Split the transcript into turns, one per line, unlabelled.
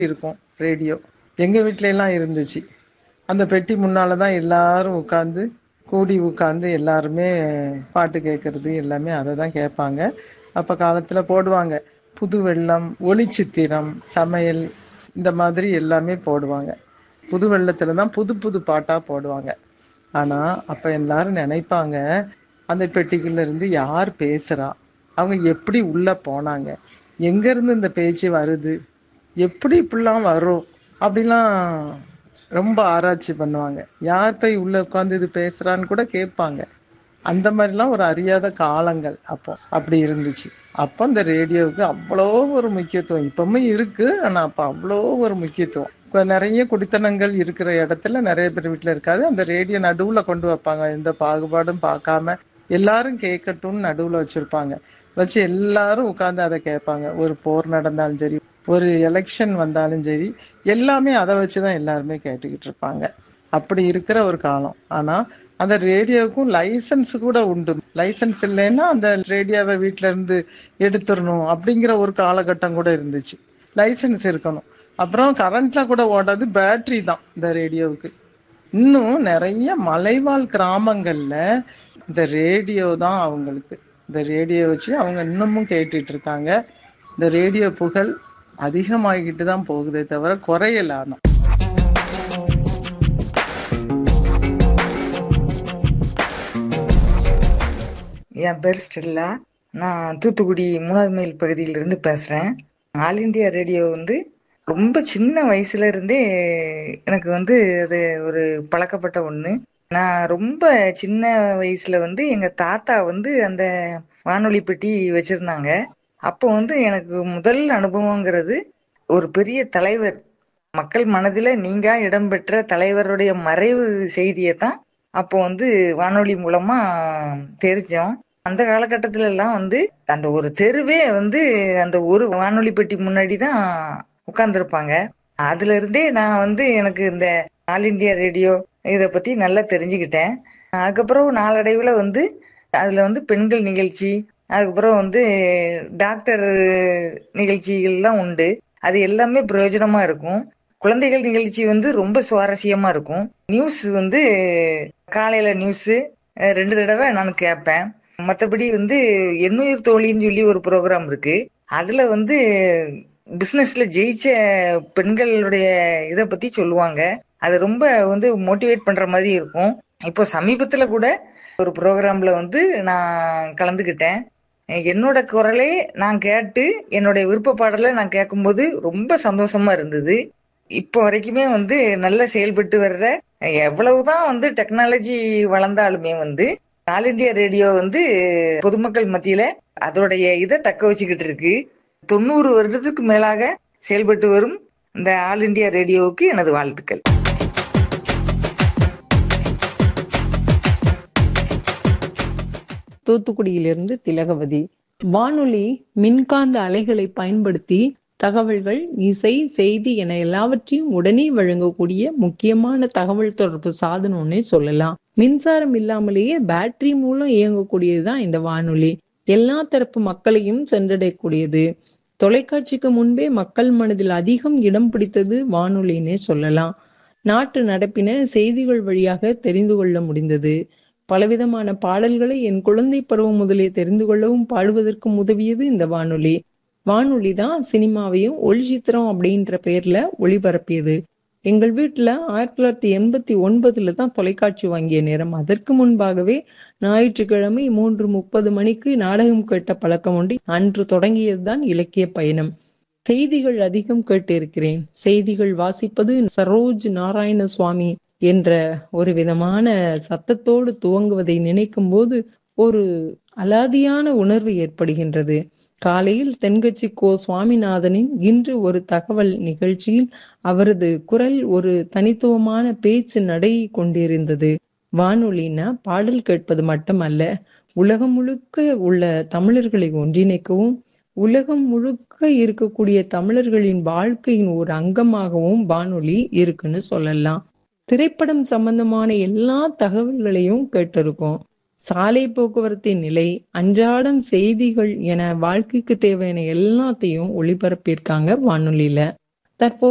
இருக்கும் ரேடியோ எங்க வீட்ல எல்லாம் இருந்துச்சு அந்த பெட்டி முன்னால தான் எல்லாரும் உட்காந்து கூடி உட்காந்து எல்லாருமே பாட்டு கேட்கறது எல்லாமே அதை தான் கேட்பாங்க அப்ப காலத்துல போடுவாங்க புது வெள்ளம் ஒளிச்சித்திரம் சமையல் இந்த மாதிரி எல்லாமே போடுவாங்க புது வெள்ளத்துல தான் புது புது பாட்டா போடுவாங்க ஆனா அப்ப எல்லாரும் நினைப்பாங்க அந்த பெட்டிக்குள்ள இருந்து யார் பேசுறா அவங்க எப்படி உள்ள போனாங்க எங்க இருந்து இந்த பேச்சு வருது எப்படி இப்படிலாம் வரும் அப்படிலாம் ரொம்ப ஆராய்ச்சி பண்ணுவாங்க யார் போய் உள்ள உட்காந்து இது பேசுறான்னு கூட கேட்பாங்க அந்த மாதிரிலாம் ஒரு அறியாத காலங்கள் அப்போ அப்படி இருந்துச்சு அப்போ இந்த ரேடியோவுக்கு அவ்வளோ ஒரு முக்கியத்துவம் இப்பவுமே இருக்கு ஆனா அப்ப அவ்வளோ ஒரு முக்கியத்துவம் இப்ப நிறைய குடித்தனங்கள் இருக்கிற இடத்துல நிறைய பேர் வீட்டுல இருக்காது அந்த ரேடியோ நடுவுல கொண்டு வைப்பாங்க எந்த பாகுபாடும் பார்க்காம எல்லாரும் கேட்கட்டும்னு நடுவுல வச்சிருப்பாங்க வச்சு எல்லாரும் உட்கார்ந்து அதை கேட்பாங்க ஒரு போர் நடந்தாலும் சரி ஒரு எலெக்ஷன் வந்தாலும் சரி எல்லாமே அதை வச்சுதான் எல்லாருமே கேட்டுக்கிட்டு இருப்பாங்க அப்படி இருக்கிற ஒரு காலம் ஆனா அந்த ரேடியோவுக்கும் லைசன்ஸ் கூட உண்டு லைசன்ஸ் இல்லைன்னா அந்த ரேடியோவை வீட்ல இருந்து எடுத்துடணும் அப்படிங்கிற ஒரு காலகட்டம் கூட இருந்துச்சு லைசன்ஸ் இருக்கணும் அப்புறம் கரண்ட்ல கூட ஓடாது பேட்டரி தான் இந்த ரேடியோவுக்கு இன்னும் நிறைய மலைவாழ் கிராமங்கள்ல இந்த ரேடியோ தான் அவங்களுக்கு இந்த ரேடியோ வச்சு அவங்க இன்னமும் கேட்டுட்டு இருக்காங்க இந்த ரேடியோ புகழ் அதிகமாகிட்டு தான் போகுதே தவிர குறையல ஆனா
என் பேர் ஸ்டெல்லா நான் தூத்துக்குடி மூணாவது மைல் பகுதியிலிருந்து பேசுறேன் ஆல் இண்டியா ரேடியோ வந்து ரொம்ப சின்ன வயசுல இருந்தே எனக்கு வந்து அது ஒரு பழக்கப்பட்ட ஒண்ணு நான் ரொம்ப சின்ன வயசுல வந்து எங்க தாத்தா வந்து அந்த வானொலி பெட்டி வச்சிருந்தாங்க அப்போ வந்து எனக்கு முதல் அனுபவங்கிறது ஒரு பெரிய தலைவர் மக்கள் மனதில நீங்க இடம்பெற்ற தலைவருடைய மறைவு செய்தியை தான் அப்போ வந்து வானொலி மூலமா தெரிஞ்சோம் அந்த காலகட்டத்துல எல்லாம் வந்து அந்த ஒரு தெருவே வந்து அந்த ஒரு வானொலி பெட்டி முன்னாடி தான் உட்கார்ந்துருப்பாங்க அதுல இருந்தே நான் வந்து எனக்கு இந்த ஆல் இண்டியா ரேடியோ இத பத்தி நல்லா தெரிஞ்சுக்கிட்டேன் அதுக்கப்புறம் நாளடைவுல வந்து அதுல வந்து பெண்கள் நிகழ்ச்சி அதுக்கப்புறம் வந்து டாக்டர் நிகழ்ச்சிகள்லாம் உண்டு அது எல்லாமே பிரயோஜனமா இருக்கும் குழந்தைகள் நிகழ்ச்சி வந்து ரொம்ப சுவாரஸ்யமா இருக்கும் நியூஸ் வந்து காலையில நியூஸ் ரெண்டு தடவை நான் கேட்பேன் மற்றபடி வந்து எண்ணுயிர் தோழின்னு சொல்லி ஒரு ப்ரோக்ராம் இருக்கு அதுல வந்து பிசினஸ்ல ஜெயிச்ச பெண்களுடைய இதை பத்தி சொல்லுவாங்க அது ரொம்ப வந்து மோட்டிவேட் பண்ற மாதிரி இருக்கும் இப்போ சமீபத்துல கூட ஒரு ப்ரோக்ராம்ல வந்து நான் கலந்துக்கிட்டேன் என்னோட குரலே நான் கேட்டு என்னுடைய விருப்ப பாடலை நான் கேட்கும்போது ரொம்ப சந்தோஷமா இருந்தது இப்போ வரைக்குமே வந்து நல்லா செயல்பட்டு வர்ற எவ்வளவுதான் வந்து டெக்னாலஜி வளர்ந்தாலுமே வந்து ஆல் இண்டியா ரேடியோ வந்து பொதுமக்கள் மத்தியில அதோடைய இதை தக்க வச்சுக்கிட்டு இருக்கு தொண்ணூறு வருடத்துக்கு மேலாக செயல்பட்டு வரும் இந்த ஆல் இண்டியா ரேடியோவுக்கு எனது வாழ்த்துக்கள்
தூத்துக்குடியிலிருந்து திலகவதி வானொலி மின்காந்த அலைகளை பயன்படுத்தி தகவல்கள் இசை செய்தி என எல்லாவற்றையும் உடனே வழங்கக்கூடிய முக்கியமான தகவல் தொடர்பு சாதனம்னே சொல்லலாம் மின்சாரம் இல்லாமலேயே பேட்டரி மூலம் இயங்கக்கூடியதுதான் இந்த வானொலி எல்லா தரப்பு மக்களையும் சென்றடையக்கூடியது தொலைக்காட்சிக்கு முன்பே மக்கள் மனதில் அதிகம் இடம் பிடித்தது வானொலின்னே சொல்லலாம் நாட்டு நடப்பின செய்திகள் வழியாக தெரிந்து கொள்ள முடிந்தது பலவிதமான பாடல்களை என் குழந்தை பருவம் முதலே தெரிந்து கொள்ளவும் பாடுவதற்கும் உதவியது இந்த வானொலி வானொலி தான் சினிமாவையும் ஒளி சித்திரம் அப்படின்ற பெயர்ல ஒளிபரப்பியது எங்கள் வீட்டுல ஆயிரத்தி தொள்ளாயிரத்தி எண்பத்தி ஒன்பதுல தான் தொலைக்காட்சி வாங்கிய நேரம் அதற்கு முன்பாகவே ஞாயிற்றுக்கிழமை மூன்று முப்பது மணிக்கு நாடகம் கேட்ட பழக்கம் ஒன்றி அன்று தொடங்கியதுதான் இலக்கிய பயணம் செய்திகள் அதிகம் கேட்டிருக்கிறேன் செய்திகள் வாசிப்பது சரோஜ் நாராயண சுவாமி என்ற ஒரு விதமான சத்தத்தோடு துவங்குவதை நினைக்கும் போது ஒரு அலாதியான உணர்வு ஏற்படுகின்றது காலையில் தென்கட்சி கோ சுவாமிநாதனின் இன்று ஒரு தகவல் நிகழ்ச்சியில் அவரது குரல் ஒரு தனித்துவமான பேச்சு நடை கொண்டிருந்தது வானொலினா பாடல் கேட்பது மட்டுமல்ல உலகம் முழுக்க உள்ள தமிழர்களை ஒன்றிணைக்கவும் உலகம் முழுக்க இருக்கக்கூடிய தமிழர்களின் வாழ்க்கையின் ஒரு அங்கமாகவும் வானொலி இருக்குன்னு சொல்லலாம் திரைப்படம் சம்பந்தமான எல்லா தகவல்களையும் கேட்டிருக்கோம் சாலை போக்குவரத்தின் நிலை அன்றாடம் செய்திகள் என வாழ்க்கைக்கு தேவையான எல்லாத்தையும் ஒளிபரப்பியிருக்காங்க வானொலியில தற்போது